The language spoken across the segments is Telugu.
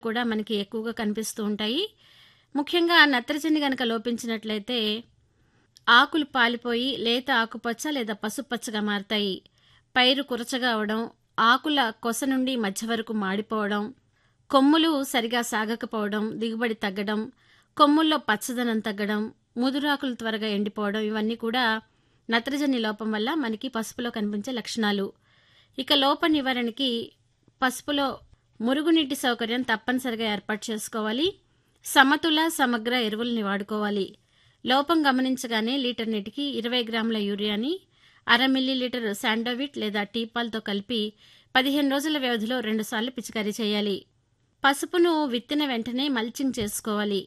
కూడా మనకి ఎక్కువగా కనిపిస్తూ ఉంటాయి ముఖ్యంగా నత్రజని గనక లోపించినట్లయితే ఆకులు పాలిపోయి లేత ఆకుపచ్చ లేదా పసుపచ్చగా మారతాయి పైరు కురచగా అవడం ఆకుల కొస నుండి మధ్య వరకు మాడిపోవడం కొమ్ములు సరిగా సాగకపోవడం దిగుబడి తగ్గడం కొమ్ముల్లో పచ్చదనం తగ్గడం ముదురాకులు త్వరగా ఎండిపోవడం ఇవన్నీ కూడా నత్రజని లోపం వల్ల మనకి పసుపులో కనిపించే లక్షణాలు ఇక లోప నివారణకి పసుపులో మురుగునీటి సౌకర్యం తప్పనిసరిగా ఏర్పాటు చేసుకోవాలి సమతుల సమగ్ర ఎరువుల్ని వాడుకోవాలి లోపం గమనించగానే లీటర్ నీటికి ఇరవై గ్రాముల యూరియాని అర మిల్లీలీటర్ శాండోవిట్ లేదా టీపాల్తో కలిపి పదిహేను రోజుల వ్యవధిలో రెండుసార్లు పిచికారీ చేయాలి పసుపును విత్తిన వెంటనే మల్చింగ్ చేసుకోవాలి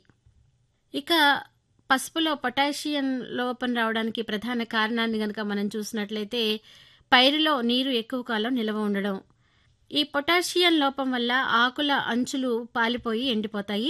ఇక పసుపులో పొటాషియం లోపం రావడానికి ప్రధాన కారణాన్ని గనక మనం చూసినట్లయితే పైరులో నీరు ఎక్కువ కాలం నిల్వ ఉండడం ఈ పొటాషియం లోపం వల్ల ఆకుల అంచులు పాలిపోయి ఎండిపోతాయి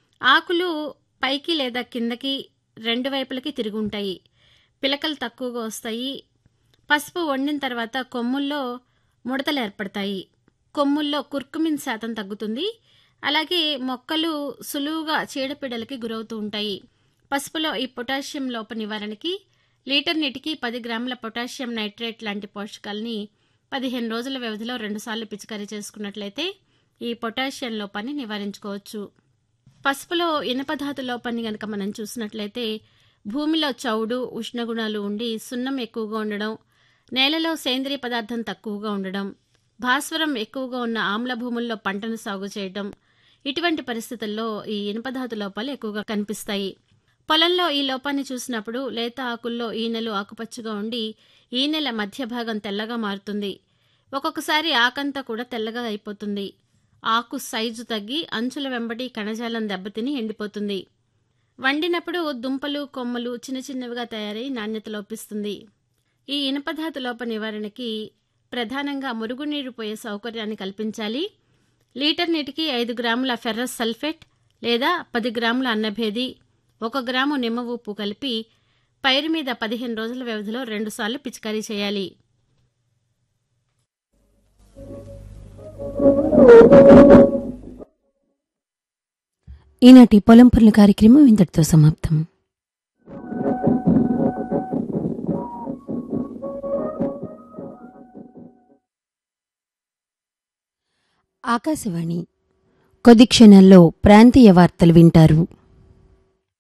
ఆకులు పైకి లేదా కిందకి రెండు వైపులకి తిరిగి ఉంటాయి పిలకలు తక్కువగా వస్తాయి పసుపు వండిన తర్వాత కొమ్ముల్లో ముడతలు ఏర్పడతాయి కొమ్ముల్లో కుర్కుమిన్ శాతం తగ్గుతుంది అలాగే మొక్కలు సులువుగా చీడపీడలకి గురవుతూ ఉంటాయి పసుపులో ఈ పొటాషియం లోప నివారణకి లీటర్ నీటికి పది గ్రాముల పొటాషియం నైట్రేట్ లాంటి పోషకాలని పదిహేను రోజుల వ్యవధిలో రెండుసార్లు పిచికారీ చేసుకున్నట్లయితే ఈ పొటాషియం లోపాన్ని నివారించుకోవచ్చు పసుపులో ఇనపధాతు లోపాన్ని గనక మనం చూసినట్లయితే భూమిలో చౌడు ఉష్ణగుణాలు ఉండి సున్నం ఎక్కువగా ఉండడం నేలలో సేంద్రియ పదార్థం తక్కువగా ఉండడం భాస్వరం ఎక్కువగా ఉన్న ఆమ్ల భూముల్లో పంటను సాగు చేయడం ఇటువంటి పరిస్థితుల్లో ఈ ఇనుపధాతు లోపాలు ఎక్కువగా కనిపిస్తాయి పొలంలో ఈ లోపాన్ని చూసినప్పుడు లేత ఆకుల్లో ఈనెలు ఆకుపచ్చగా ఉండి ఈనెల మధ్య భాగం తెల్లగా మారుతుంది ఒక్కొక్కసారి ఆకంతా కూడా తెల్లగా అయిపోతుంది ఆకు సైజు తగ్గి అంచుల వెంబడి కణజాలం దెబ్బతిని ఎండిపోతుంది వండినప్పుడు దుంపలు కొమ్మలు చిన్న చిన్నవిగా తయారై నాణ్యత లోపిస్తుంది ఈ ఇనుపధాతు లోప నివారణకి ప్రధానంగా మురుగునీరు పోయే సౌకర్యాన్ని కల్పించాలి లీటర్ నీటికి ఐదు గ్రాముల ఫెర్రస్ సల్ఫేట్ లేదా పది గ్రాముల అన్నభేది ఒక గ్రాము నిమ్మ ఉప్పు కలిపి పైరు మీద పదిహేను రోజుల వ్యవధిలో రెండుసార్లు పిచికారీ చేయాలి ఈనాటి పొలం పనుల కార్యక్రమం ఇంతటితో సమాప్తం ఆకాశవాణి కొద్ది క్షణాల్లో ప్రాంతీయ వార్తలు వింటారు